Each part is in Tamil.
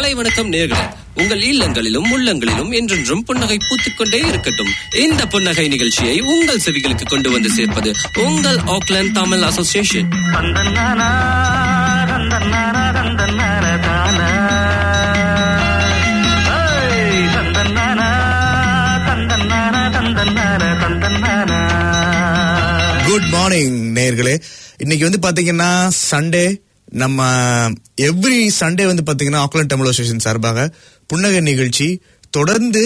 காலை வணக்கம் நேர்களே உங்கள் இல்லங்களிலும் உள்ளங்களிலும் என்றென்றும் புன்னகை பூத்துக்கொண்டே இருக்கட்டும் இந்த புன்னகை நிகழ்ச்சியை உங்கள் செவிகளுக்கு கொண்டு வந்து சேர்ப்பது உங்கள் ஆக்லாந்து தமிழ் அசோசியேஷன் தந்தன்னானா தந்தன்னானா தந்தன்னார தானா ஏய், தந்தன்னானா தந்தன்னானா தந்தன்னார தந்தன்னானா குட் மார்னிங் நேயர்களே இன்னைக்கு வந்து பாத்தீங்கன்னா சண்டே நம்ம எவ்ரி சண்டே வந்து பாத்தீங்கன்னா ஆக்லாண்ட் தமிழ் அசோசியேஷன் சார்பாக புன்னகை நிகழ்ச்சி தொடர்ந்து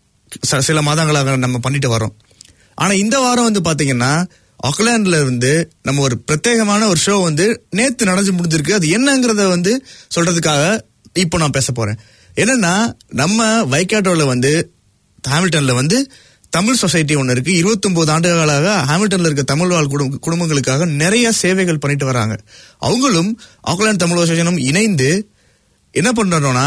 ச- சில மாதங்களாக நம்ம பண்ணிட்டு வரோம் ஆனா இந்த வாரம் வந்து பாத்தீங்கன்னா ஆக்லாண்ட்ல இருந்து நம்ம ஒரு பிரத்யேகமான ஒரு ஷோ வந்து நேத்து நடந்து முடிஞ்சிருக்கு அது என்னங்கிறத வந்து சொல்றதுக்காக இப்போ நான் பேச போறேன் என்னன்னா நம்ம வைக்காட்டோல வந்து ஹாமில்டன்ல வந்து தமிழ் சொசைட்டி ஒன்று இருக்கு 29 ஆண்டுகளாக ஹாமில்டன்ல இருக்க தமிழ் வாழ் குடும்ப- குடும்பங்களுக்காக நிறைய சேவைகள் பண்ணிட்டு வராங்க அவங்களும் ஆக்லாந்து தமிழ் அசோசியேஷனும் இணைந்து என்ன பண்றோம்னா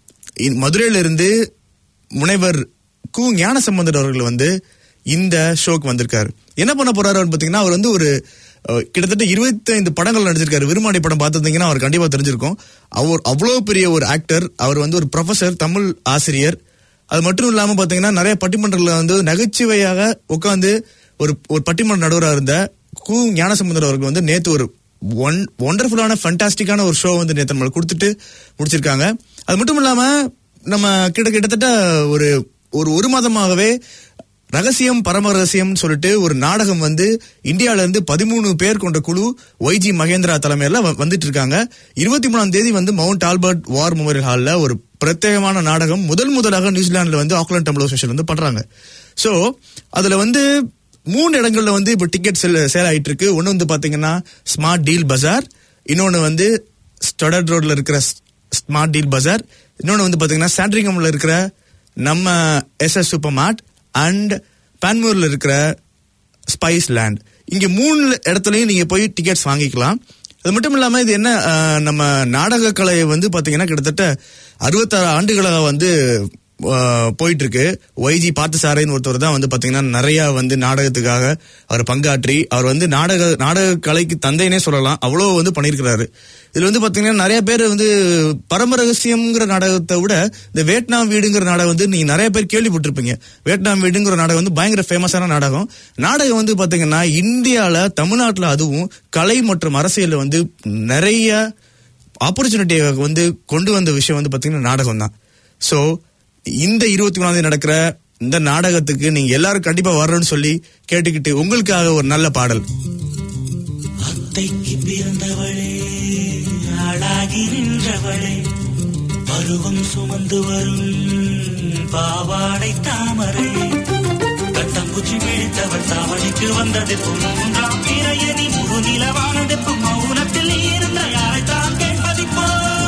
இ- மதுரையில இருந்து முனைவர் கு ஞானசம்பந்தர் அவர்கள் வந்து இந்த ஷோக்கு வந்திருக்காரு என்ன பண்ண போறாரு பாத்தீங்கன்னா அவர் வந்து ஒரு அஹ், கிட்டத்தட்ட 25 படங்கள் நடிச்சிருக்காரு விருமாடி படம் பார்த்திருந்தீங்கன்னா அவர் கண்டிப்பா தெரிஞ்சிருக்கும் அவர் அவ்வளவு பெரிய ஒரு ஆக்டர் அவர் வந்து ஒரு ப்ரொஃபசர் தமிழ் ஆசிரியர் அது மட்டும் இல்லாம பாத்தீங்கன்னா நிறைய பட்டிமன்றங்கள்ல வந்து நகைச்சுவையாக உட்காந்து ஒரு ஒரு பட்டிமன்ற நடுவராக இருந்த கு ஞானசமுந்தர் அவர்கள் வந்து நேத்து ஒரு ஒன் ஒண்டர்ஃபுல்லான ஃபண்டாஸ்டிக்கான ஒரு ஷோ வந்து நேத்து நம்மளுக்கு கொடுத்துட்டு முடிச்சிருக்காங்க அது மட்டும் இல்லாம நம்ம கிட்ட கிட்டத்தட்ட ஒரு ஒரு ஒரு மாதமாகவே ரகசியம் பரம ரகசியம்னு சொல்லிட்டு ஒரு நாடகம் வந்து இந்தியால இருந்து பதிமூணு பேர் கொண்ட குழு ஒய்ஜி மகேந்திரா தலைமையில வ- வந்துட்டு இருக்காங்க இருபத்தி மூணாம் தேதி வந்து மவுண்ட் ஆல்பர்ட் வார் மெமோரியல் ஹால்ல ஒரு பிரத்யேகமான நாடகம் முதல் முதலாக நியூசிலாந்துல வந்து ஆக்லாந்து தமிழ் அசோசியேஷன் வந்து பண்றாங்க சோ அதுல வந்து மூணு இடங்கள்ல வந்து இப்போ டிக்கெட் சேல் சேல் ஆயிட்டு இருக்கு ஒன்னு வந்து பாத்தீங்கன்னா ஸ்மார்ட் டீல் பஜார் இன்னொன்னு வந்து ஸ்டடர்ட் ரோட்ல இருக்கிற ஸ்மார்ட் டீல் பஜார் இன்னொன்னு வந்து பாத்தீங்கன்னா சாண்ட்ரிங்கம்ல இருக்கிற நம்ம எஸ்எஸ் சூப்பர் மார்ட் அண்ட் பான்மூர்ல இருக்கிற ஸ்பைஸ் லேண்ட் இங்க மூணு இடத்துலயும் நீங்க போய் டிக்கெட்ஸ் வாங்கிக்கலாம் அது மட்டும் இல்லாம இது என்ன அஹ், நம்ம நாடக கலை வந்து பாத்தீங்கன்னா கிட்டத்தட்ட அறுபத்தாறு ஆண்டுகளாக வந்து அஹ், போயிட்டு இருக்கு ஒய்ஜி பார்த்தசாரைன்னு ஒருத்தர் தான் வந்து பாத்தீங்கன்னா நிறைய வந்து நாடகத்துக்காக அவர் பங்காற்றி அவர் வந்து நாடக நாடக கலைக்கு தந்தைனே சொல்லலாம் அவ்வளோ வந்து பண்ணியிருக்கிறாரு இதுல வந்து பாத்தீங்கன்னா நிறைய பேர் வந்து பரம ரகசியம்ங்கிற நாடகத்தை விட இந்த வியட்நாம் வீடுங்கிற நாடகம் வந்து நீங்க நிறைய பேர் கேள்விப்பட்டிருப்பீங்க வியட்நாம் வீடுங்கிற நாடகம் வந்து பயங்கர ஃபேமஸான நாடகம் நாடகம் வந்து பாத்தீங்கன்னா இந்தியால தமிழ்நாட்டுல அதுவும் கலை மற்றும் அரசியல்ல வந்து நிறைய ஆப்பர்ச்சுனிட்டியை வந்து கொண்டு வந்த விஷயம் வந்து பாத்தீங்கன்னா நாடகம் தான் சோ இந்த இருபத்தி மூணாம் தேதி நடக்கிற இந்த நாடகத்துக்கு நீங்க எல்லாரும் கண்டிப்பா வரணும்னு சொல்லி கேட்டுக்கிட்டு உங்களுக்காக ஒரு நல்ல பாடல் அத்தைக்கு பிறந்தவளே ஆளாகி நின்றவளே பருவம் சுமந்து வரும் பாவாடை தாமரை கட்டம்பூச்சி பிடித்தவள் தாவணிக்கு வந்தது மூன்றாம் பிறையதி முழு நிலவானது மௌனத்தில் நீ இருந்த யாரைத்தான் கேட்பதிப்போ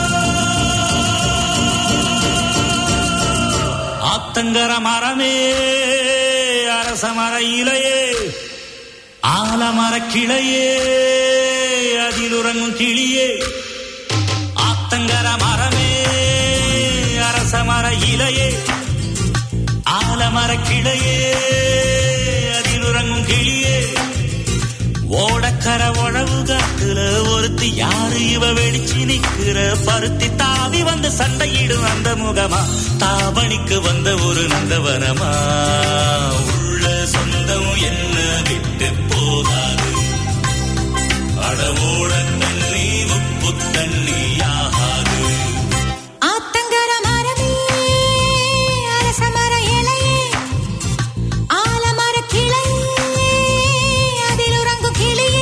ஆத்தங்கர மரமே அரச மர இலையே ஆலமர கிளையே அதில் உறங்கும் கிளியே ஆத்தங்கர மரமே அரச மர இலையே ஆலமர கிளையே அதில் உறங்கும் கிளியே ஓடக்கர உழவு காட்டுல ஒருத்தி யாரு இவ வெளிச்சு நிக்கிற பருத்தி தாவி வந்து சண்டையிடும் அந்த முகமா தாவணிக்கு வந்த ஒரு நந்தவனமா உள்ள சொந்தம் என்ன விட்டு போகாது அடவோட தண்ணி உப்பு தண்ணி ஆகாது ஆத்தங்கர மரமே அரசமர இலையே ஆலமர கிளையே அதில் உறங்கும் கிளியே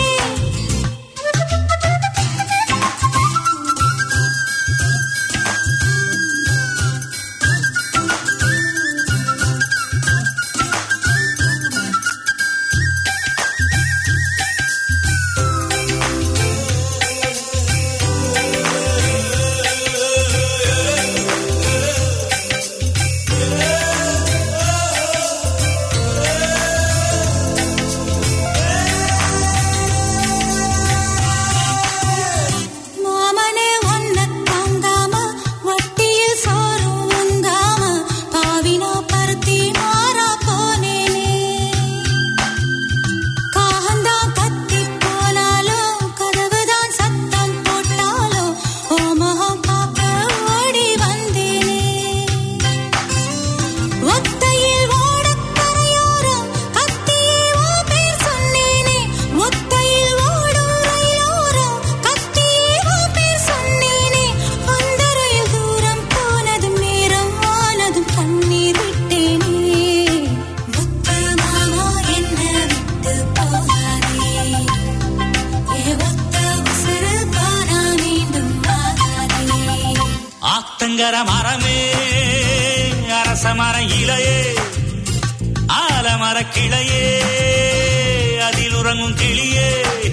ஆ ஆத்தங்கர மரமே அரச மர இலையே ஆலமர கிளையே அதில் உறங்கும் கிளியே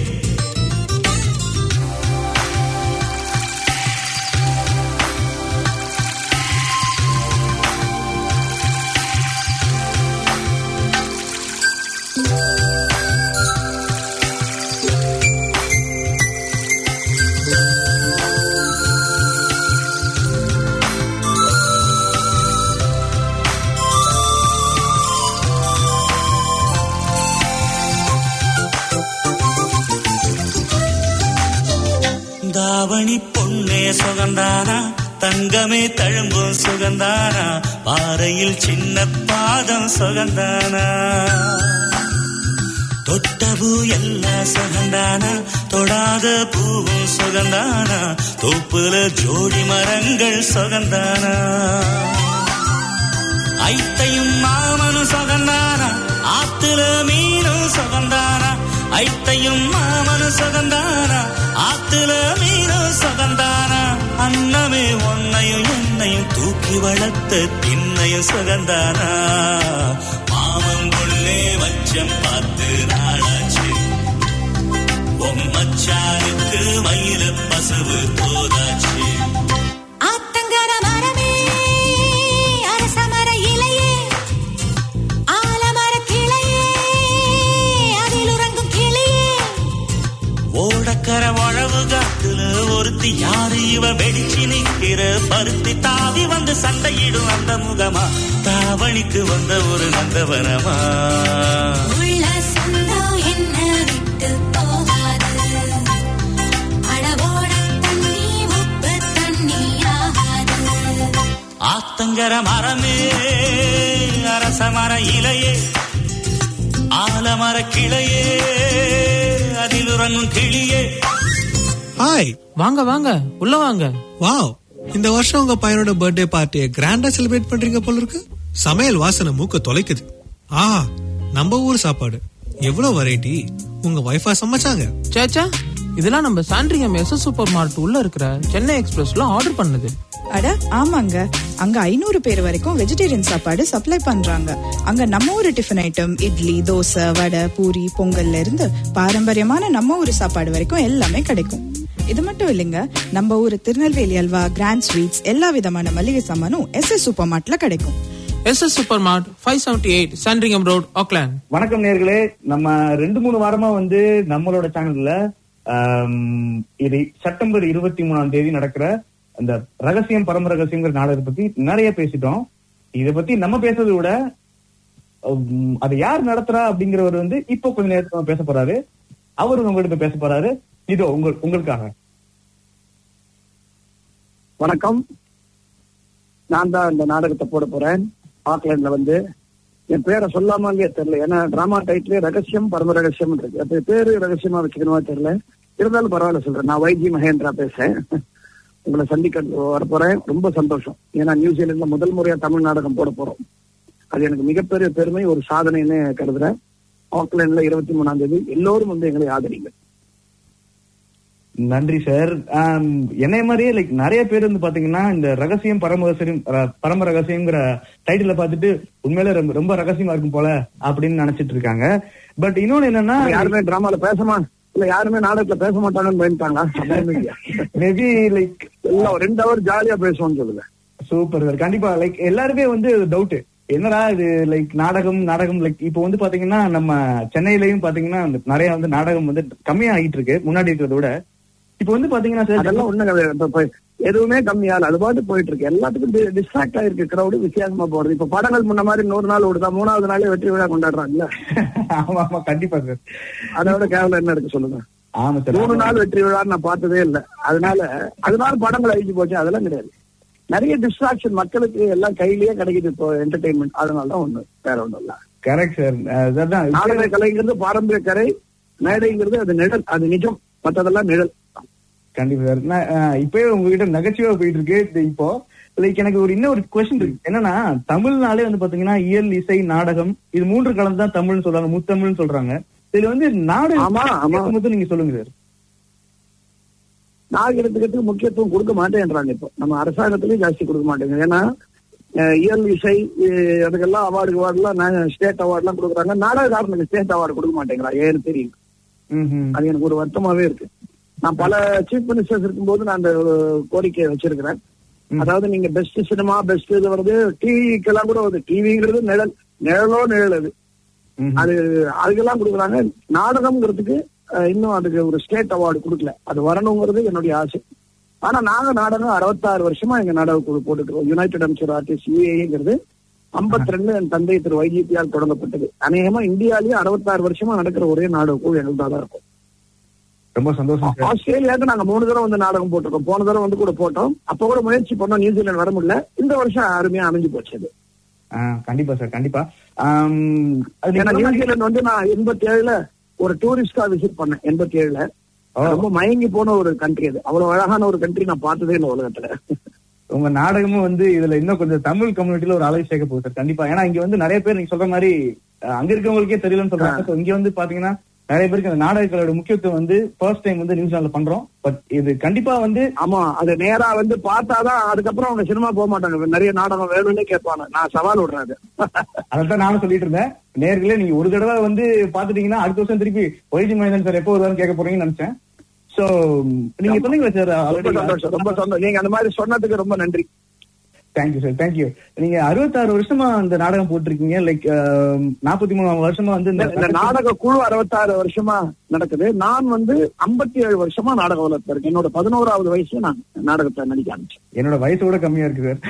தாவணி பொன்னே சுகந்தானா தங்கமே தழும்பும் சுகந்தானா பாறையில் சின்ன பாதம் சுகந்தானா தொட்டபூ எல்லாம் சுகந்தானா தொடாத பூவும் சுகந்தானா தோப்புல ஜோடி மரங்கள் சுகந்தானா ஐத்தையும் மாமனும் சுகந்தானா ஆத்துல மீனும் சுகந்தானா ஐத்தையும் மாமனும் சுகந்தானா ஆத்துல மீனும் சுகந்தானா அன்னமே ஒன்னையும் என்னையும் தூக்கி வளர்த்த திண்ணையும் சுகந்தானா மாமன் உள்ளே வச்சம் பார்த்து நாளாச்சு பொம்மச்சாருக்கு மயில பசுவு போதாச்சு ஆத்தங்கர மரமே அரசமர இலையே ஆலமர கிளையே அதில் உறங்கும் கிளியே ஓடக்கர உழவு காத்துல ஒருத்தி யாரு இவ வெடிச்சு நிக்கிற பருத்தி தாவி வந்து சண்டையிடும் அந்த முகமா தாவணிக்கு வந்த ஒரு நந்தவனமா உள்ள சொந்தம் என்ன விட்டு போகாது அளவோட தண்ணி உப்பு தண்ணி ஆகாது ஆத்தங்கர மரமே அரச மர இலையே ஆலமர கிளையே அதில் உறங்கும் கிளியே ஹாய் வாங்க வாங்க உள்ள வாங்க வாவ் இந்த வருஷம் உங்க பையனோட பர்த்டே பார்ட்டியை கிராண்டா செலிப்ரேட் பண்றீங்க போல இருக்கு சமையல் வாசனை மூக்க தொலைக்குது ஆ நம்ம ஊர் சாப்பாடு எவ்வளவு வெரைட்டி உங்க வைஃபா சமைச்சாங்க சேச்சா இதெல்லாம் நம்ம சாண்ட்ரியம் எஸ் சூப்பர் மார்ட் உள்ள இருக்கிற சென்னை எக்ஸ்பிரஸ்ல ஆர்டர் பண்ணது அட ஆமாங்க அங்க ஐநூறு பேர் வரைக்கும் வெஜிடேரியன் சாப்பாடு சப்ளை பண்றாங்க அங்க நம்ம ஊரு டிஃபன் ஐட்டம் இட்லி தோசை வடை பூரி பொங்கல்ல இருந்து பாரம்பரியமான நம்ம ஊரு சாப்பாடு வரைக்கும் எல்லாமே கிடைக்கும் இது மட்டும் இல்லைங்க நம்ம ஊரு திருநெல்வேலி அல்வா கிராண்ட் ஸ்வீட்ஸ் எல்லா விதமான மளிகை சாமானும் எஸ் எஸ் சூப்பர் மார்ட்ல கிடைக்கும் S S super mart five seventy eight Sandringham road Auckland வணக்கம் நேர்களே நம்ம ரெண்டு மூணு வாரமா வந்து நம்மளோட சேனல்ல ஆம், இது செப்டம்பர் இருபத்தி மூணாம் தேதி நடக்கிற அந்த ரகசியம் பரம ரகசியங்கிற நாடகத்தை பத்தி நிறைய பேசிட்டோம் இத பத்தி நம்ம பேசுறதை விட உம், அதை யார் நடத்துறா அப்படிங்கிறவர் வந்து இப்போ கொஞ்ச நேரத்துல பேச போறாரு அவரு உங்ககிட்ட பேச போறாரு இதோ உங்கள் உங்களுக்காக வணக்கம் நான் தான் இந்த நாடகத்தை போட போறேன் ஆக்லாண்ட்ல வந்து என் பேரை சொல்லாமலே தெரியல ஏன்னா டிராமா டைட்டிலே ரகசியம் பரம ரகசியம் இருக்கு அப்ப பேரு ரகசியமா வச்சுக்கணுமா தெரியல இருந்தாலும் பரவாயில்ல சொல்றேன் நான் வைஜி மகேந்திரா பேசுறேன் உங்களை சந்திக்க வர போறேன் ரொம்ப சந்தோஷம் ஏன்னா நியூசிலாந்துல முதல் முறையா தமிழ் நாடகம் போட போறோம் அது எனக்கு மிகப்பெரிய பெருமை ஒரு சாதனைன்னு கருதுறேன் ஆக்லாண்ட்ல இருபத்தி மூணாம் தேதி எல்லோரும் வந்து எங்களை ஆதரிங்க நன்றி சார் என்னைய மாதிரியே லைக் நிறைய பேர் வந்து பாத்தீங்கன்னா இந்த ரகசியம் பரம ரகசியம் ர- பரம ரகசியம்ங்கிற டைட்டில பார்த்துட்டு உண்மையில ரொம்ப- ரொம்ப ரகசியமா இருக்கும் போல அப்படின்னு நினைச்சிட்டு இருக்காங்க பட் இன்னொன்னு என்னன்னா யாருமே டிராமால பேசமா இல்ல யாருமே நாடகத்துல பேச மாட்டாங்கன்னு பயந்துட்டாங்களா மேபி லைக் எல்லாம் ரெண்டு ஹவர் ஜாலியா பேசுவோம்னு சொல்லுங்க சூப்பர் சார் கண்டிப்பா லைக் எல்லாருமே வந்து டவுட் என்னடா இது லைக் நாடகம் நாடகம் லைக் இப்போ வந்து பாத்தீங்கன்னா நம்ம சென்னையிலயும் பாத்தீங்கன்னா அந்த நிறைய வந்து நாடகம் வந்து கம்மியா ஆகிட்டு இருக்கு முன்னாடி இருக்கிறத விட இப்போ வந்து பாத்தீங்கன்னா சார் அதெல்லாம் ஒண்ணு கிடையாது. இப்ப- இப்ப எதுவுமே கம்மியால அது பாட்டு போயிட்டு இருக்கு எல்லாத்துக்கும் டிஸ்ட்ராக்ட் ஆயிருக்கு கிரௌடு வித்தியாசமா போறது இப்ப படங்கள் முன்ன மாதிரி நூறு நாள் ஓடுதா மூணாவது நாளே வெற்றி விழா கொண்டாடுறாங்கல்ல ஆமா ஆமா கண்டிப்பா சார் அதோட கேவலம் என்ன இருக்கு சொல்லுங்க ஆமா சார் மூணு நாள் வெற்றி விழா நான் பார்த்ததே இல்ல அதனால அதனால படங்கள் அழிஞ்சு போச்சு அதெல்லாம் கிடையாது நிறைய டிஸ்ட்ராக்ஷன் மக்களுக்கு எல்லாம் கையிலேயே கிடைக்குது இப்போ என்டர்டைன்மெண்ட் அதனாலதான் ஒண்ணு வேற ஒண்ணும் இல்ல கரெக்ட் சார் அதான் நாடக கலைங்கிறது பாரம்பரிய கலை மேடைங்கிறது அது நிழல் அது நிஜம் மத்ததெல்லாம் நிழல் கண்டிப்பா சார் நான் அஹ், இப்பவே உங்ககிட்ட நகைச்சுவையா போயிட்டு இருக்கு இது இப்போ லைக் எனக்கு ஒரு இன்னும் ஒரு கொஸ்டின் இருக்கு என்னன்னா தமிழ்னாலே வந்து பாத்தீங்கன்னா இயல் இசை நாடகம் இது மூன்று கலந்து தான் தமிழ்னு சொல்றாங்க முத்தமிழ்னு சொல்றாங்க இதுல வந்து நாடு ஆமா, ஆமா. மட்டும் நீங்க சொல்லுங்க சார் நாகரிகத்துக்கு முக்கியத்துவம் கொடுக்க மாட்டேன்றாங்க இப்போ நம்ம அரசாங்கத்திலயும் ஜாஸ்தி கொடுக்க மாட்டேங்க ஏன்னா அஹ், இயல் இசை அஹ், அதுக்கெல்லாம் அவார்டு அவார்டுலாம் ஸ்டேட் அவார்டுலாம் கொடுக்குறாங்க நாடகக்காரனுக்கு ஸ்டேட் அவார்டு கொடுக்க மாட்டேங்கிறா ஏன்னு தெரியும் அது எனக்கு ஒரு வருத்தமாவே இருக்கு நான் பல சீஃப் மினிஸ்டர்ஸ் இருக்கும்போது நான் அந்த கோரிக்கையை வச்சிருக்கிறேன் அதாவது நீங்க பெஸ்ட் சினிமா பெஸ்ட் இது வருது டிவிக்கெல்லாம் கூட வருது டிவிங்கிறது நிழல் நிழலோ நிழல் அது அது அதுக்கெல்லாம் கொடுக்குறாங்க நாடகம்ங்கிறதுக்கு அஹ், இன்னும் அதுக்கு ஒரு ஸ்டேட் அவார்டு கொடுக்கல அது வரணுங்கிறது என்னுடைய ஆசை ஆனா நாங்க நாடகம் அறுபத்தாறு வருஷமா எங்க நாடக குழு போட்டுக்கிறோம் யுனைடெட் அம்சர் ஆர்டிஸ்ட் யூஏங்கிறது 52 ரெண்டு என் தந்தை திரு வைஜிபியால் தொடங்கப்பட்டது அநேகமா இந்தியாலயே அறுபத்தாறு வருஷமா நடக்கிற ஒரே நாடக குழு எங்களுக்கு தான் இருக்கும் ரொம்ப சந்தோஷம் சார் ஆஸ்திரேலியாவுக்கு நாங்க மூணு தடவை வந்து நாடகம் போட்டிருக்கோம் போன தடவை வந்து கூட போட்டோம் அப்ப கூட முயற்சி பண்ணோம் நியூசிலாந்து வர முடியல இந்த வருஷம் அருமையா அமைஞ்சு போச்சு அது ஆ, கண்டிப்பா சார் கண்டிப்பா ஆம், அது ஏன்னா நீங்க நியூசிலாந்து வந்து நான் எண்பத்தி ஏழுல ஒரு டூரிஸ்டா விசிட் பண்ணேன் எண்பத்தி ஏழுல ரொம்ப மயங்கி போன ஒரு கண்ட்ரி அது அவ்வளவு அழகான ஒரு கண்ட்ரி நான் பார்த்ததே இல்லை உலகத்துல உங்க நாடகமும் வந்து இதுல இன்னும் கொஞ்சம் தமிழ் கம்யூனிட்டில ஒரு அழகு சேர்க்க போகுது சார் கண்டிப்பா ஏன்னா இங்க வந்து நிறைய பேர் நீங்க சொல்ற மாதிரி அஹ், அங்க இருக்கவங்களுக்கே தெரியலன்னு சொல்றாங்க So, இங்க வந்து பாத்தீங்கன்னா நிறைய பேருக்கு அந்த நாடகங்களோட முக்கியத்துவம் வந்து ஃபர்ஸ்ட் டைம் வந்து நியூசிலாந்துல பண்றோம் பட் இது கண்டிப்பா வந்து ஆமா அது நேரா வந்து பார்த்தாதான் அதுக்கப்புறம் அவங்க சினிமா போக மாட்டாங்க நிறைய நாடகம் வேணும்னே கேட்பாங்க நான் சவால் விடுறேன் அது அதான் நானும் சொல்லிட்டு இருந்தேன் நேர்களே நீங்க ஒரு தடவை வந்து பாத்துட்டீங்கன்னா அடுத்த வருஷம் திருப்பி ஒய்ஜி மனிதன் சார் எப்போ வருவாருன்னு கேட்க போறீங்கன்னு நினைச்சேன் சோ நீங்க சொன்னீங்களா சார் ரொம்ப சந்தோஷம் ரொம்ப சந்தோஷம் நீங்க அந்த மாதிரி சொன்னதுக்கு ரொம்ப நன்றி தேங்க்யூ சார் தேங்க்யூ நீங்க அறுபத்தாறு வருஷமா இந்த நாடகம் போட்டிருக்கீங்க லைக் நாற்பத்தி மூணு வருஷமா வந்து இந்த இந்த நாடக குழு அறுபத்தாறு வருஷமா நடக்குது நான் வந்து 57 ஏழு வருஷமா நாடக உலகத்துல இருக்கேன் என்னோட பதினோராவது வயசுல நான் நாடகத்தை நடிக்க ஆரம்பிச்சேன் என்னோட வயசோட கம்மியா இருக்கு சார்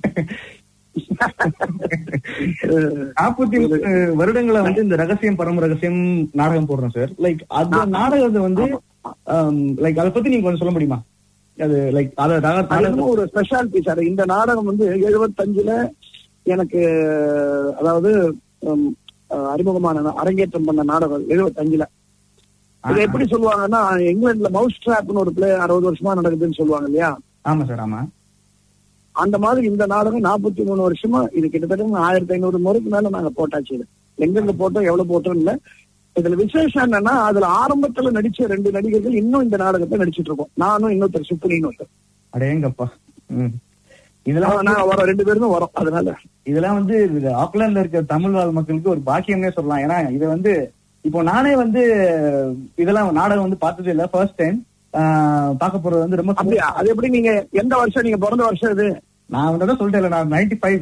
நாற்பத்தி மூணு வருடங்களா வந்து இந்த ரகசியம் பரம ரகசியம் நாடகம் போடுறோம் சார் லைக் அந்த நாடகத்தை வந்து லைக் அதை பத்தி நீங்க கொஞ்சம் சொல்ல முடியுமா அது லைக் அத அது நாடகம் என்னமோ ஒரு ஸ்பெஷாலிட்டி சார் இந்த நாடகம் வந்து எழுபத்தஞ்சுல எனக்கு அதாவது உம், அஹ், அறிமுகமான நா- அரங்கேற்றம் பண்ண நாடகம் எழுபத்தஞ்சுல இது எப்படி சொல்லுவாங்கன்னா இங்கிலாந்துல மவுஸ் ட்ராப்னு ஒரு பிளே அறுபது வருஷமா நடக்குதுன்னு சொல்லுவாங்க இல்லையா ஆமா சார் ஆமா அந்த மாதிரி இந்த நாடகம் நாற்பத்தி மூணு வருஷமா இது கிட்டத்தட்ட ஆயிரத்தி ஐநூறு முறைக்கு மேல நாங்க போட்டாச்சு இது எங்கெங்க போட்டோம் எவ்வளவு போட்டோம் இல்ல இதுல விசேஷம் என்னன்னா அதுல ஆரம்பத்துல நடிச்ச ரெண்டு நடிகர்கள் இன்னும் இந்த நாடகத்தை நடிச்சிட்டு இருக்கோம் நானும் இன்னொருத்தர் சுப்புனின்னு ஒருத்தர் அடேங்கப்பா ம் இதெல்லாம் ஆனா, நாங்க வரோம் ரெண்டு பேருமே வரோம் அதனால இதெல்லாம் வந்து இது ஆக்லாண்ட்ல இருக்க தமிழ் வாழ் மக்களுக்கு ஒரு பாக்கியம்னே சொல்லலாம் ஏன்னா இது வந்து இப்போ நானே வந்து இதெல்லாம் நாடகம் வந்து பார்த்ததே இல்ல ஃபர்ஸ்ட் டைம் பார்க்க போறது வந்து ரொம்ப அப்படியா அது எப்படி நீங்க எந்த வருஷம் நீங்க பிறந்த வருஷம் இது நான் வந்து தான் சொல்லிட்டேன் நான் நைன்டி ஃபைவ்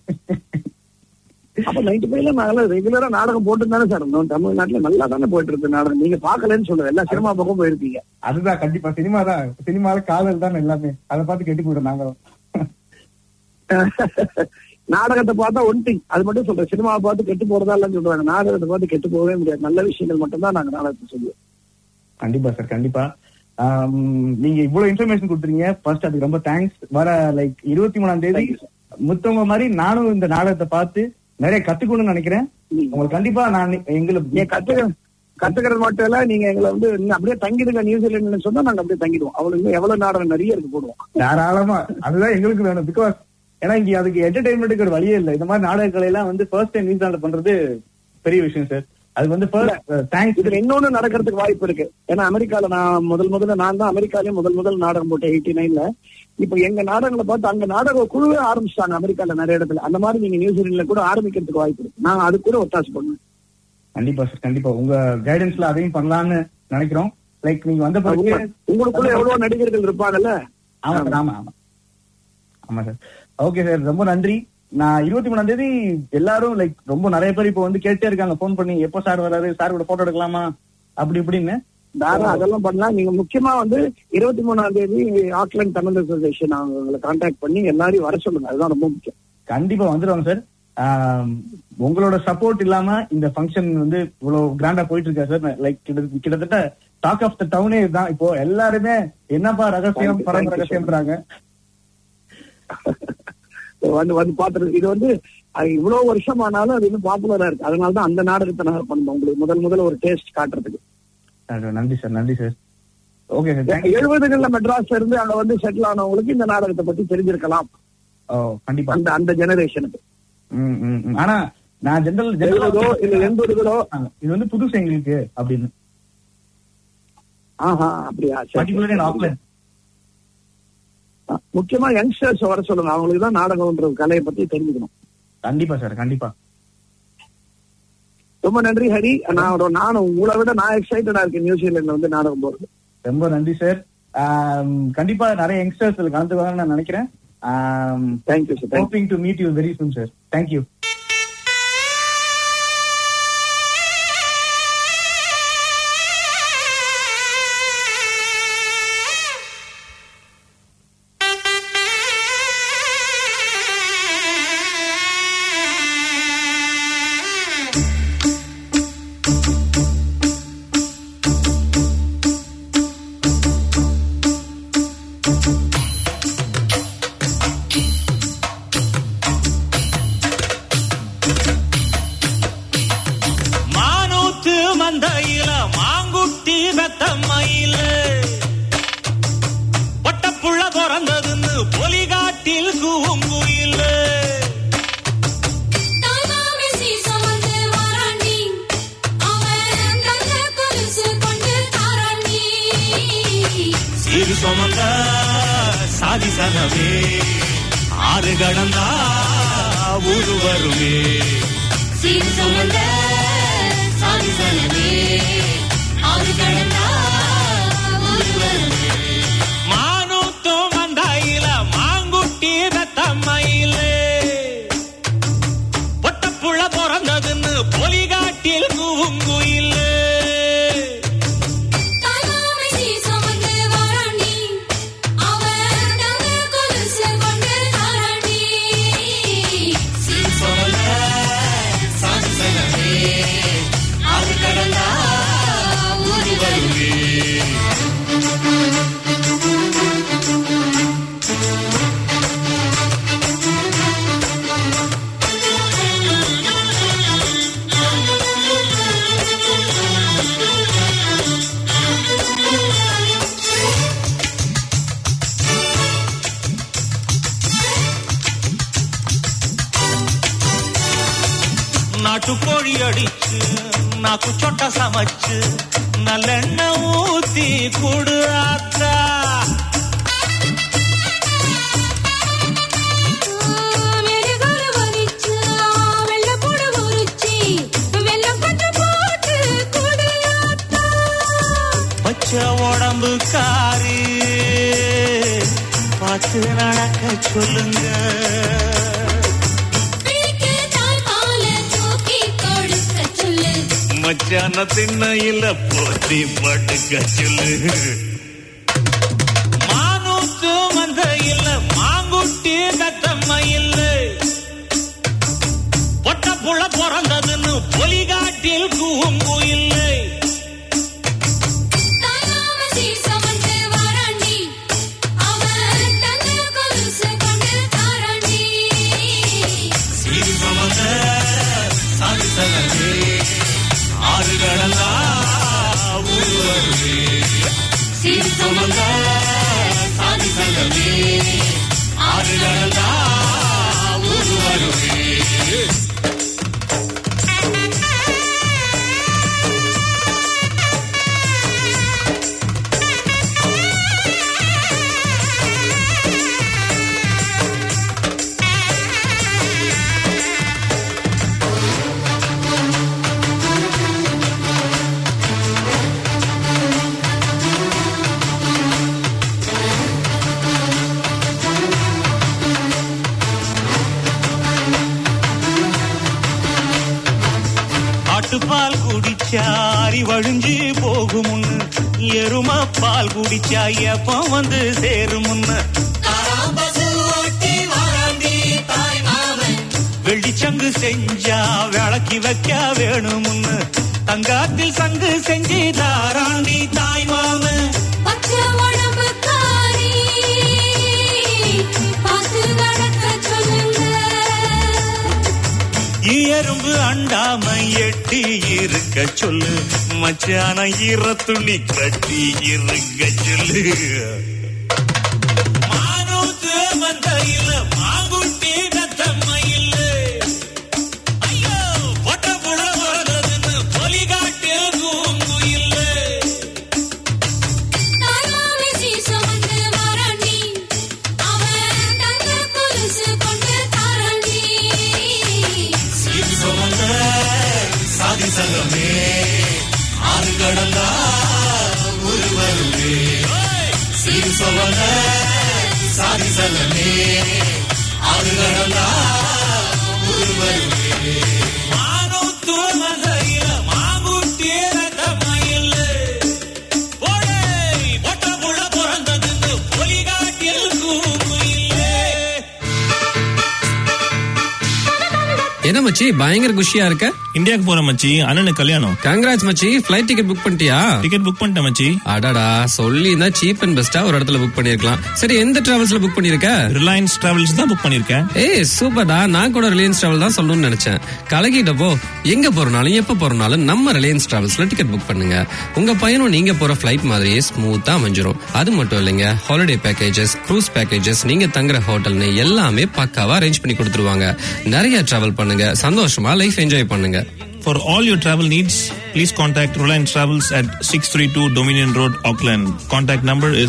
அப்ப நைன்டி ஃபைவ்ல நாங்களாம் ரெகுலரா நாடகம் போட்டு தானே சார் இருந்தோம் தமிழ்நாட்டுல நல்லா தானே போயிட்டு இருக்கு நாடகம் நீங்க பாக்கலன்னு சொல்லுங்க எல்லா சினிமா பக்கம் போயிருப்பீங்க அதுதான் கண்டிப்பா சினிமா தான் சினிமால காதல் தான் எல்லாமே அதை பார்த்து கெட்டு போயிடும் நாங்க நாடகத்தை பார்த்தா ஒன் திங் அது மட்டும் சொல்றேன் சினிமாவை பார்த்து கெட்டு போறதா இல்லைன்னு சொல்றாங்க நாடகத்தை பார்த்து கெட்டு போகவே முடியாது நல்ல விஷயங்கள் மட்டும் தான் நாங்க நாடகத்தை சொல்லுவோம் கண்டிப்பா சார் கண்டிப்பா ஆம், நீங்க இவ்வளவு இன்ஃபர்மேஷன் கொடுத்துறீங்க ஃபர்ஸ்ட் அதுக்கு ரொம்ப தேங்க்ஸ் வர லைக் இருபத்தி மூணாம் தேதி முத்தவங்க மாதிரி நானும் இந்த நாடகத்தை பார்த்து நிறைய கத்துக்கணும்னு நினைக்கிறேன் உங்களுக்கு கண்டிப்பா நான் எங்களுக்கு நீங்க கத்துக்க கத்துக்கிறது மட்டும் இல்ல நீங்க எங்களை வந்து இன்னும் அப்படியே தங்கிடுங்க நியூசிலாந்துன்னு சொன்னா நாங்க அப்படியே தங்கிடுவோம் அவ்வளவு இன்னும் எவ்வளவு நாடகம் நிறைய இருக்கு போடுவோம் தாராளமா அதுதான் எங்களுக்கு வேணும் பிகாஸ் ஏன்னா இங்க அதுக்கு என்டர்டைன்மெண்ட்டுக்கு ஒரு வழியே இல்லை இந்த மாதிரி நாடகங்களை எல்லாம் வந்து ஃபர்ஸ்ட் டைம் நியூசிலாந்து பண்றது பெரிய விஷயம் சார் அதுக்கு வந்து ஃபர்ஸ்ட் தேங்க்ஸ் இதுல இன்னொன்னு நடக்கிறதுக்கு வாய்ப்பு இருக்கு ஏன்னா அமெரிக்கால நான் முதல் முதல்ல நான் தான் அமெரிக்காலயும் முதல் முதல் நாடகம் போட்டேன் எயிட்டி நைன்ல இப்ப எங்க நாடகங்களை பார்த்து அங்க நாடக குழுவே ஆரம்பிச்சிட்டாங்க அமெரிக்கால நிறைய இடத்துல அந்த மாதிரி நீங்க நியூசிலாந்துல கூட ஆரம்பிக்கிறதுக்கு வாய்ப்பு இருக்கு நான் அது கூட ஒத்தாசை பண்ணுவேன் கண்டிப்பா சார் கண்டிப்பா உங்க கைடன்ஸ்ல அதையும் பண்ணலாம்னு நினைக்கிறோம் லைக் நீங்க வந்த பிறகு உங்க- உங்களுக்குள்ள எவ்வளவு நடிகர்கள் இருப்பாங்கல்ல ஆமா சார் ஆமா ஆமா ஆமா சார் ஓகே சார் ரொம்ப நன்றி நான் இருபத்தி மூணாம் தேதி எல்லாரும் லைக் ரொம்ப நிறைய பேர் இப்போ வந்து கேட்டே இருக்காங்க ஃபோன் பண்ணி எப்போ சார் வராரு சார் கூட போட்டோ எடுக்கலாமா அப்படி இப்படின்னு தாராளம் அதெல்லாம் பண்ணலாம் நீங்க முக்கியமா வந்து இருபத்தி மூணாம் தேதி ஆக்லாந்து தமிழ் அசோசியேஷன் அவங்களை கான்டாக்ட் பண்ணி எல்லாரையும் வர சொல்லுங்க அதுதான் ரொம்ப முக்கியம் கண்டிப்பா வந்துருவாங்க சார் ஆம், உங்களோட சப்போர்ட் இல்லாம இந்த ஃபங்க்ஷன் வந்து இவ்வளவு கிராண்டா போயிட்டு இருக்கா சார் லைக் கிட்டத்தட்ட டாக் ஆஃப் த டவுனே இதுதான் இப்போ எல்லாருமே என்னப்பா ரகசியம் Thank you, பரம thank you, sir. ரகசியம்ன்றாங்க வந்து வந்து பாத்துருக்கு இது வந்து அது இவ்வளவு வருஷம் ஆனாலும் அது இன்னும் பாப்புலரா இருக்கு அதனாலதான் அந்த நாடகத்தை நான் பண்ணோம் உங்களுக்கு முதல் முதல்ல ஒரு டேஸ்ட் காட்டுறதுக்கு அது நன்றி சார் நன்றி சார் ஓகே சார் தேங்க்யூ எழுபதுகள்ல மெட்ராஸ்ல இருந்து அங்க வந்து செட்டில் ஆனவங்களுக்கு இந்த நாடகத்தை பத்தி தெரிஞ்சிருக்கலாம் ஓ கண்டிப்பா அந்த அந்த ஜெனரேஷனுக்கு ம், ம், ம். ஆனா நான் ஜெனரல் எழுபதோ இல்ல எண்பதுகளோ இது வந்து புதுசு எங்களுக்கு அப்படின்னு ஆஹா அப்படியா சரி, பர்டிகுலர் இன் சரி. ஆக்லாண்ட் முக்கியமா யங்ஸ்டர்ஸ் வர சொல்லுங்க அவங்களுக்கு தான் நாடகம்ன்ற கலையை பத்தி தெரிஞ்சுக்கணும் கண்டிப்பா சார் கண்டிப்பா ரொம்ப நன்றி ஹரி நான் ஒரு- நான் உங்களை விட நான் எக்ஸைட்டடா இருக்கேன் நியூசிலாந்துல வந்து நாடகம் போறது ரொம்ப நன்றி சார் கண்டிப்பா நிறைய யங்ஸ்டர்ஸ் கலந்துக்குவாங்கன்னு நான் நினைக்கிறேன் thank you sir thank you hoping to meet you very soon sir thank you மானூத்து மந்தையில மாங்குட்டி வெத்தம்மையில பட்டப்புள்ள பிறந்ததுன்னு பொலிகாட்டில் கூங்குயில தாய்மாமே சீசமந்து வாராண்டி அவன் தங்க கொலுசு கொண்டு தாராண்டி சிறு சுமந்த சாதி சனவே ஆறு கடந்தா ஊரு வருமே சீர் சுமந்த சாதி சனமே ஆறு கடந்தா ஊர் வருமே மானூத்து மந்தையில மாங்குட்டி வெத்தம்மையில பட்டப்புள்ள பிறந்ததுன்னு பொலிகாட்டில் கூங்குயில தாய்மாமே சீசமந்து வாராண்டி அவன் தங்க கொலுசு கொண்டு தாராண்டி சீர் சுமந்த சாதி சனமே ஆறு கடந்தா ஊர் வருமே நாட்டுக்கோழி அடிச்சு நாக்கு சொட்ட சமைச்சு நல்லெண்ணெய் ஊத்தி குடு ஆத்தா வெறுகால வலிச்சு வெள்ளப்பூடு உரிச்சி வெள்ளம் கொஞ்சம் போட்டு குடியாத்தா பச்சை உடம்பு காரி பார்த்து நடக்க சொல்லுங்க பிடிக்கு தாய்பால தூக்கி கொடுக்க சொல்லு மச்சான திண்ணையில போத்தி படுக்க சொல்லு மானூத்து மந்தையில் மாங்குட்டி தத்தம்மையில் பொட்ட புள்ள பிறந்ததுன்னு பொலிகாட்டில் கூங்குயில்லை தாய்மாம சீசமந்து வாராண்டி அவன் தங்க கொலுசு கொண்டு தாராண்டி சீர் சுமந்த சாதி சனமே ஆறு கடந்தா ஊர் வருவே சீர் சுமந்த சாதி சங்கமே ஆறு கடந்தா ஊர் வருவே ஆட்டுப்பால் குடிச்சா அறி வழிஞ்சு போகுமுன்னு எரும பால் குடிச்சா எப்ப வந்து சேருமுன்னு வெள்ளிச்சங்கு செஞ்சா விளக்கி வைக்க வேணுமுன்னு தங்காத்தில் சங்கு செஞ்சு தாராண்டி தாய் மாமன் பச்சை உடம்பு காரி பார்த்து நடக்க சொல்லுங்க எறும்பு அண்டாம எட்டி இருக்க சொல்லு மச்சான ஈர துணி கட்டி இருக்க சொல்லு மானூத்து மந்தையில மாங்குட்டி நத்தம்மையில் ஐயோ பொட்ட புள்ள பிறந்ததுன்னு பொலிகாட்டில் கூங்குயில் தாய்மாமே சீசமந்து வாராண்டி அவன் ஜெருசலமே ஆறு கடந்தா ஊரு வருவே மானம் தூமகையில மாங்குட்டியில தமையில் ஓடே ஒட்டமுள்ள பிறந்ததுக்கு பொலிகாட்டில் கூமுயிலே என்ன மச்சி பயங்கர குஷியா இருக்க இந்தியாவுக்கு போற மச்சி அண்ணனுக்கு கல்யாணம் கங்கராஜ் மச்சி ஃபிளைட் டிக்கெட் புக் பண்ணிட்டியா டிக்கெட் புக் பண்ணிட்டேன் மச்சி அடடா சொல்லி தான் சீப் அண்ட் பெஸ்டா ஒரு இடத்துல புக் பண்ணிருக்கலாம் சரி எந்த டிராவல்ஸ்ல புக் பண்ணிருக்க ரிலையன்ஸ் டிராவல்ஸ் தான் புக் பண்ணிருக்கேன் ஏய் சூப்பர்டா நான் கூட ரிலையன்ஸ் டிராவல் தான் சொல்லணும்னு நினைச்சேன் கலகிட்டப்போ எங்க போறனாலும் எப்ப போறனாலும் நம்ம ரிலையன்ஸ் டிராவல்ஸ்ல டிக்கெட் புக் பண்ணுங்க உங்க பையனும் நீங்க போற ஃபிளைட் மாதிரியே ஸ்மூத்தா அமைஞ்சிரும் அது மட்டும் இல்லைங்க ஹாலிடே பேக்கேஜஸ் க்ரூஸ் பேக்கேஜஸ் நீங்க தங்குற ஹோட்டல்னு எல்லாமே பக்காவா அரேஞ்ச் பண்ணி கொடுத்துருவாங்க நிறைய டிராவல் பண்ணுங்க சந்தோஷமா லைஃப் என்ஜாய் பண்ணுங்க For all your travel needs, please contact Reliance Travels at 632 Dominion Road, Auckland. Contact number is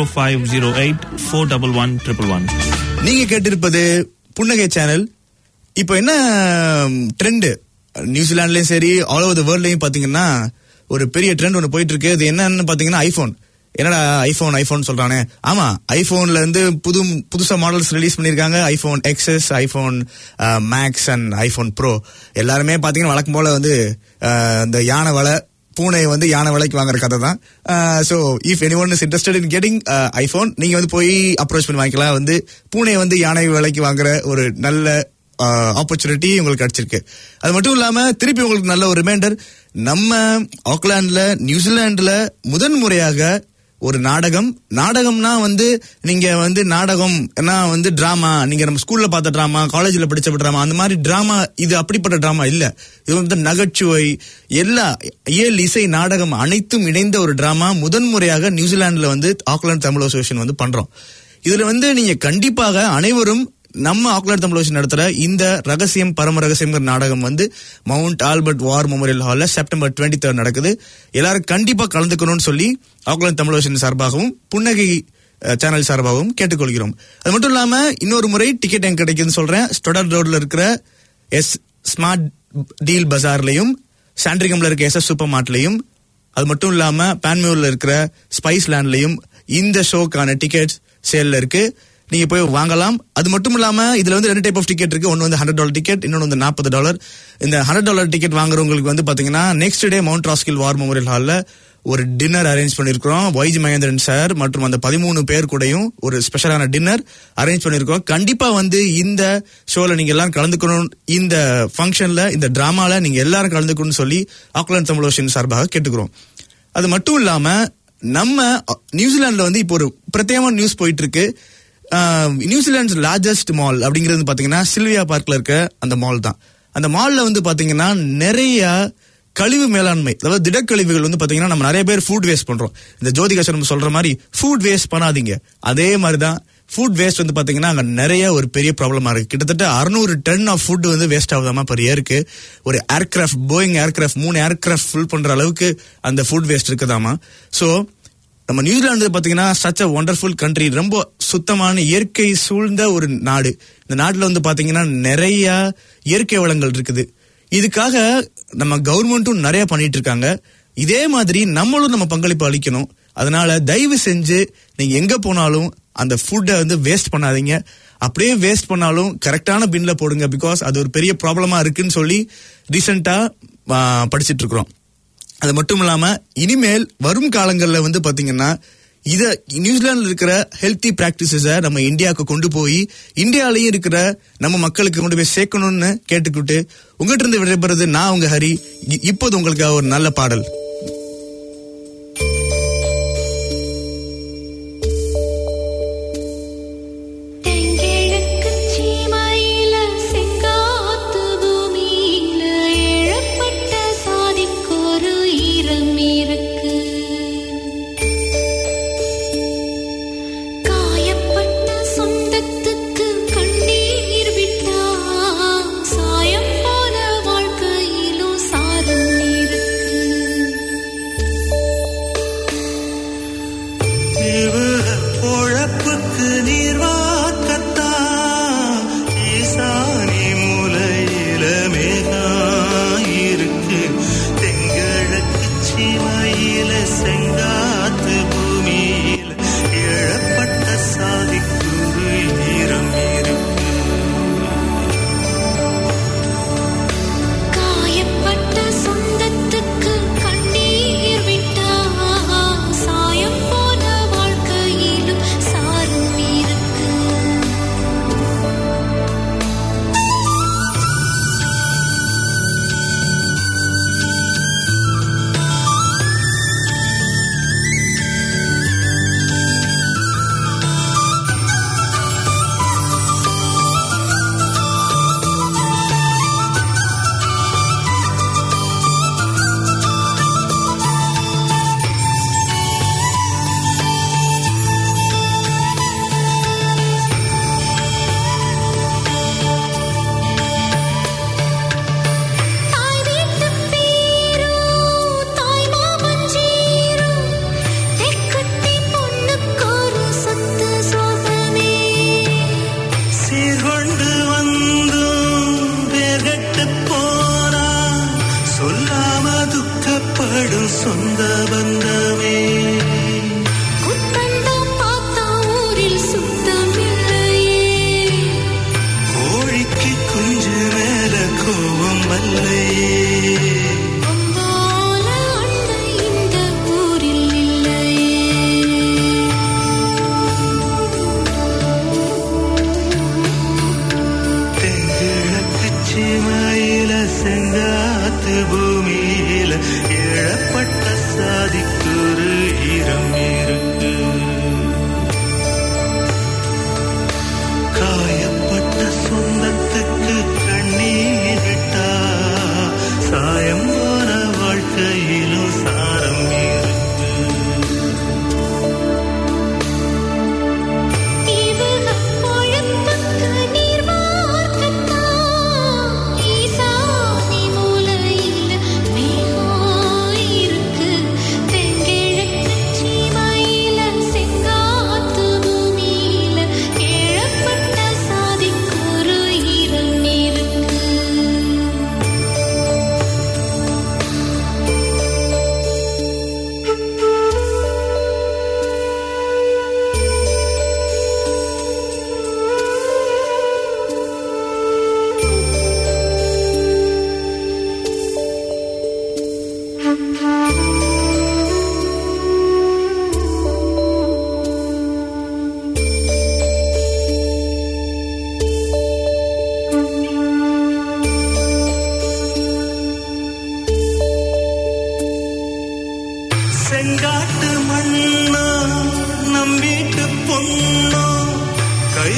0508 411 111. நீங்க கேட்டிருப்பது புன்னகை சேனல் இப்போ என்ன ட்ரெண்ட் நியூசிலாந்துலயும் சரி ஆல் ஓவர் த வேர்ல்ட்லயும் பாத்தீங்கன்னா ஒரு பெரிய ட்ரெண்ட் ஒன்று போயிட்டு இருக்கு அது என்னன்னு பாத்தீங்கன்னா ஐபோன் என்னடா ஐபோன் ஐபோன் சொல்றானே ஆமா ஐபோன்ல இருந்து புது புதுசா மாடல்ஸ் ரிலீஸ் பண்ணிருக்காங்க iPhone XS iPhone max and iPhone pro எல்லாருமே பாத்தீங்கன்னா வழக்கம் போல வந்து அஹ், இந்த யானை வலை பூனை வந்து யானை விலைக்கு வாங்குற கதை தான் so if any one is interested in getting iPhone நீங்க வந்து போய் அப்ரோச் பண்ணி வாங்கிக்கலாம் வந்து பூனை வந்து யானை விலைக்கு வாங்குற ஒரு நல்ல ஆப்பர்ச்சுனிட்டி உங்களுக்கு கிடைச்சிருக்கு அது மட்டும் இல்லாம திருப்பி உங்களுக்கு நல்ல ஒரு ரிமைண்டர் நம்ம ஆக்லாண்ட்ல நியூசிலாந்துல முதன் முறையாக ஒரு நாடகம் நாடகம்னா வந்து நீங்க வந்து நாடகம் வந்து டிராமா நீங்க நம்ம ஸ்கூல்ல பார்த்த டிராமா காலேஜ்ல படிச்ச டிராமா அந்த மாதிரி டிராமா இது அப்படிப்பட்ட டிராமா இல்ல இது வந்து நகைச்சுவை எல்லா இயல் இசை நாடகம் அனைத்தும் இணைந்த ஒரு டிராமா முதன்முறையாக நியூசிலாந்துல வந்து ஆக்லாந்து தமிழ் அசோசியேஷன் வந்து பண்றோம் இதுல வந்து நீங்க கண்டிப்பாக அனைவரும் நம்ம ஆக்லாந்து தமிழ் அசோசியேஷன் நடத்துற இந்த ரகசியம் பரம ரகசியம்ங்கிற நாடகம் வந்து மவுண்ட் ஆல்பர்ட் வார் மெமோரியல் ஹால்ல செப்டம்பர் டுவெண்ட்டி தேர்ட் நடக்குது எல்லாரும் கண்டிப்பா கலந்துக்கணும்னு சொல்லி ஆக்லாந்து தமிழ் அசோசியேஷன் சார்பாகவும் புன்னகை அஹ், சேனல் சார்பாகவும் கேட்டுக்கொள்கிறோம் அது மட்டும் இல்லாம இன்னொரு முறை டிக்கெட் எங்க கிடைக்குதுன்னு சொல்றேன் ஸ்டொடர் ரோட்ல இருக்கிற எஸ் ஸ்மார்ட் டீல் பஜார்லயும் சாண்ட்ரிகம்ல இருக்க எஸ் எஸ் சூப்பர் மார்ட்லயும் அது மட்டும் இல்லாம பான்மியூர்ல இருக்கிற ஸ்பைஸ் லேண்ட்லயும் இந்த ஷோக்கான டிக்கெட்ஸ் சேல்ல இருக்கு நீங்க போய் வாங்கலாம் அது மட்டும் இல்லாம இதுல வந்து ரெண்டு டைப் ஆஃப் டிக்கெட் இருக்கு ஒன்னு வந்து ஹண்ட்ரட் டாலர் டிக்கெட் இன்னொன்று வந்து நாற்பது டாலர் இந்த ஹண்ட்ரட் டாலர் டிக்கெட் வாங்குறவங்களுக்கு வந்து பாத்தீங்கன்னா next day Mount Roskill war memorial ஹால்ல ஒரு டின்னர் அரேஞ்ச் பண்ணிருக்கிறோம் வைஜி மகேந்திரன் சார் மற்றும் அந்த பதிமூணு பேர் கூடயும் ஒரு ஸ்பெஷலான டின்னர் அரேஞ்ச் பண்ணிருக்கோம் கண்டிப்பா வந்து இந்த ஷோல நீங்க எல்லாரும் கலந்துக்கணும் இந்த ஃபங்க்ஷன்ல இந்த டிராமால நீங்க எல்லாரும் கலந்துக்கணும்னு சொல்லி ஆக்லாந்து தமிழ் ஓஷன் சார்பாக கேட்டுக்கிறோம் அது மட்டும் இல்லாம நம்ம அ, நியூசிலாந்துல வந்து இப்போ ஒரு பிரத்யேகமான நியூஸ் போயிட்டு இருக்கு நியூசிலாந்து லார்ஜஸ்ட் மால் அப்படிங்கிறது பாத்தீங்கன்னா சில்வியா பார்க்ல இருக்க அந்த மால் தான் அந்த மால்ல வந்து பாத்தீங்கன்னா நிறைய கழிவு மேலாண்மை அதாவது திடக்கழிவுகள் வந்து பாத்தீங்கன்னா நம்ம நிறைய பேர் ஃபுட் வேஸ்ட் பண்றோம் இந்த ஜோதிகாசனம் சொல்ற மாதிரி ஃபுட் வேஸ்ட் பண்ணாதீங்க அதே மாதிரி தான் ஃபுட் வேஸ்ட் வந்து பாத்தீங்கன்னா அங்க நிறைய ஒரு பெரிய ப்ராப்ளமா இருக்கு கிட்டத்தட்ட அறுநூறு டன் ஆஃப் ஃபுட் வந்து வேஸ்ட் ஆகுதாமா per இயருக்கு ஒரு ஏர்கிராஃப்ட் போயிங் ஏர்கிராஃப்ட் மூணு ஏர்கிராஃப்ட் ஃபில் பண்ற அளவுக்கு அந்த ஃபுட் வேஸ்ட் இருக்குதாமா சோ நம்ம நியூசிலாந்து பாத்தீங்கன்னா சச் அ ஒண்டர்ஃபுல் கண்ட்ரி ரொம்ப சுத்தமான இயற்கை சூழ்ந்த ஒரு நாடு இந்த நாட்டுல வந்து பாத்தீங்கன்னா நிறைய இயற்கை வளங்கள் இருக்குது இதுக்காக நம்ம கவர்மெண்ட்டும் நிறைய பண்ணிட்டு இருக்காங்க இதே மாதிரி நம்மளும் நம்ம பங்களிப்பு அளிக்கணும் அதனால தயவு செஞ்சு நீங்க எங்க போனாலும் அந்த ஃபுட்டை வந்து வேஸ்ட் பண்ணாதீங்க அப்படியே வேஸ்ட் பண்ணாலும் கரெக்டான பின்ல போடுங்க பிகாஸ் அது ஒரு பெரிய ப்ராப்ளமா இருக்குன்னு சொல்லி ரீசெண்டா படிச்சிட்டு இருக்கிறோம் அது மட்டும் இல்லாம இனிமேல் வரும் காலங்கள்ல வந்து பாத்தீங்கன்னா இத நியூசிலாந்துல இருக்கிற ஹெல்த்தி பிராக்டிசஸ நம்ம இந்தியாவுக்கு கொண்டு போய் இந்தியாலயும் இருக்கிற நம்ம மக்களுக்கு கொண்டு போய் சேர்க்கணும்னு கேட்டுக்கிட்டு உங்ககிட்ட இருந்து விடைபெறது நான் உங்க ஹரி இ- இப்போது உங்களுக்கு ஒரு நல்ல பாடல் தெங்கிழக்கு சீமையில செங்காத்து பூமியில ஏழப்பட்ட சாதிக்கொரு ஈரம் இருக்கு காயப்பட்ட சொந்தத்துக்கு கண்ணீர் விட்டா சாயம் போல வாழ்க்கையிலும் சாரம் இருக்கு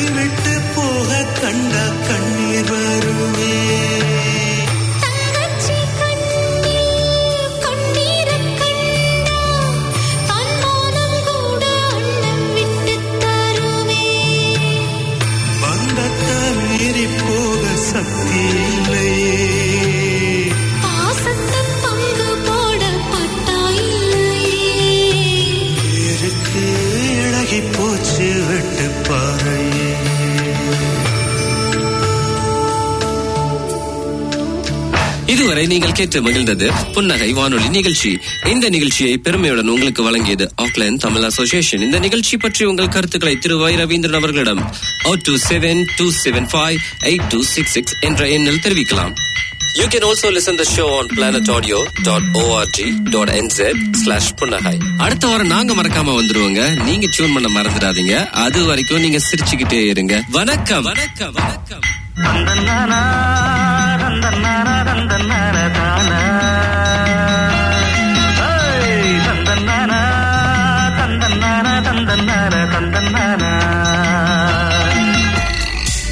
கைவிட்டு போக கண்ட கண்ணீர் வருவே தங்கச்சி கண்ணில் கண்ணீரக் கண்டா தன்மானம் கூட அண்ணன் விட்டுத் தருமே பந்தத்தை மீறி போக சக்தி இல்லையே பாசத்தை பங்கு போட பட்டா இல்லையே இருக்கு இழகி போச்சு வெட்டு பாறையே இதுவரை நீங்கள் கேட்டு மகிழ்ந்தது புன்னகை வானொலி நிகழ்ச்சி இந்த நிகழ்ச்சியை பெருமையுடன் உங்களுக்கு வழங்கியது ஆக்லாந்து தமிழ் அசோசியேஷன் இந்த நிகழ்ச்சி பற்றி உங்கள் கருத்துக்களை திரு வை ரவீந்திரன் அவர்களிடம் O two seven two seven five eight two six six என்ற எண்ணில் தெரிவிக்கலாம் You can also listen the show on planetaudio.org.nz slash புன்னகை அடுத்த வாரம் நாங்க மறக்காம வந்துருவோங்க நீங்க டியூன் பண்ண மறந்துடாதீங்க அது வரைக்கும் நீங்க சிரிச்சுக்கிட்டே இருங்க வணக்கம் வணக்கம் வணக்கம் தந்தன்னானா